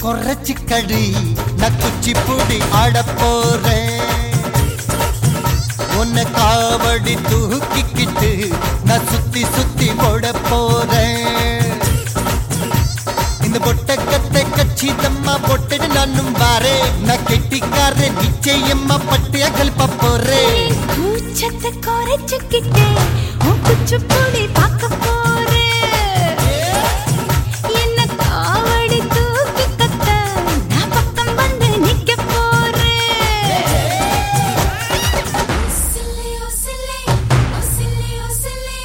குறைச்சு கடி நான் குச்சி பூடி ஆட போறேன் உன்னை காவடி தூக்கிக்கிட்டு நான் சுத்தி சுத்தி ஓட போறேன் இந்த பொட்டக்கத்தை கச்சிதம்மா பொட்டடு நானும் வாரே நான் கெட்டிக்கார நிச்சயம்மா பட்டு அகல்ப போறேன் கூச்சத்தை குறைச்சுக்கிட்டே உன் குச்சிப்புடி பார்க்க போறேன் என்ன காவடி தூக்கி கத்த நான் பக்கம் வந்து நிக்க போறேன் சில்லி ஓ சில்லி ஓ சில்லி ஓ சில்லி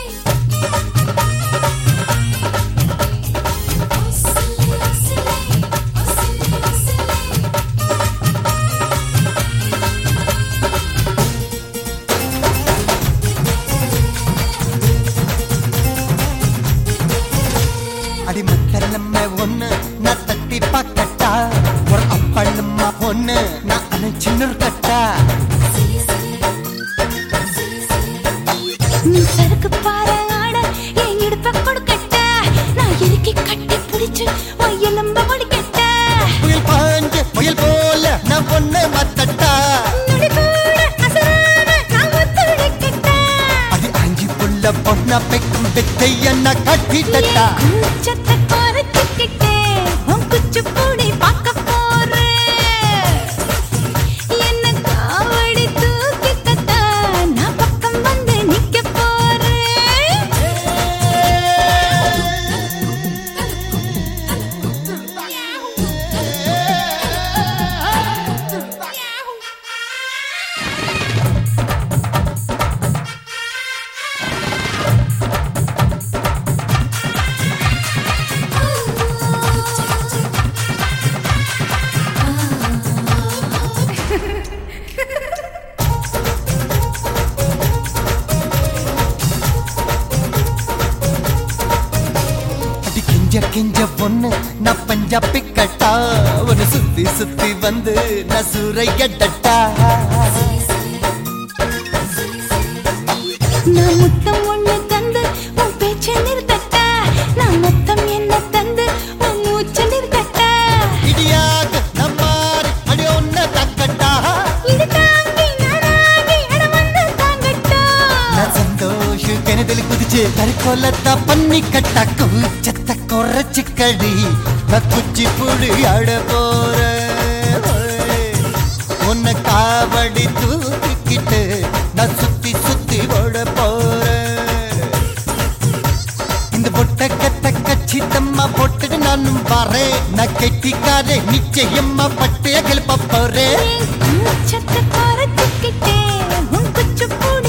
ஓ சில்லி ஓ சில்லி ஓ சில்லி ஓ சில்லி அடி மக்கள் நம்ம ஒண்ணு நான் தட்டி பார்க்கட்டா ஒரு அப்பளம்மா ஒண்ணு நான் அணைச்சின்னு கட்டா நீ சறுக்கு பாரு ஆட என் இடுப்ப கொடுக்கட்ட நான் இறுக்கி கட்டி பிடிச்சு உன் எலும்ப ஒடிக்கட்ட புயல் பாஞ்ச புயல் போல நான் ஒண்ணு மத்தட்டா நொடி கூட அசராம நான் ஒத்துழைக்கட்ட அடி அஞ்சு புள்ள பொண்ணா பெக்கும் வித்தைய நான் கட்டிட்டட்டா கூச்சத்தை குறைச்சுக்கிட்டே உன் குச்சிப்புடி பார்க்க போறேன் என்ன காவடி தூக்கி கத்த நான் பக்கம் வந்து நிக்க போறேன் அடி கிஞ்ச கிஞ்ச பொண்ணு நான் பஞ்சாபி கட்டா ஒரு சுத்தி சுத்தி வந்து நான் சூறையட்டா நான் முத்தம் ஒண்ணு தந்து உன் பேச்சை நிறுத்தட்ட நான் மொத்தம் என்ன தந்து உன் மூச்சை நிறுத்தட்ட இடியாக நம்மாறு அடி ஒன்ன தக்கட்டா இது தாங்கி நானாகி இடம் வந்து தாங்கட்டா நான் சந்தோஷ கிணதில் குதிச்சு தற்கொலத்தா பண்ணி கட்டா கூச்சத்தை குறைச்சு கடி நான் குச்சி புடி ஆட போறேன் உன்னை காவடி தூக்கிக்கிட்டு நான் சுத்தி சுத்தி ஓட போறேன் இந்த பொட்டக்கத்தை கச்சிதம்மா பொட்டுக்கு நானும் வரேன் நான் கெட்டிக்காரே நிச்சயம்மா பட்டைய கிளப்ப போறேன் கூச்சத்தை குறைச்சுக்கிட்டே உன் குச்சிப்புடி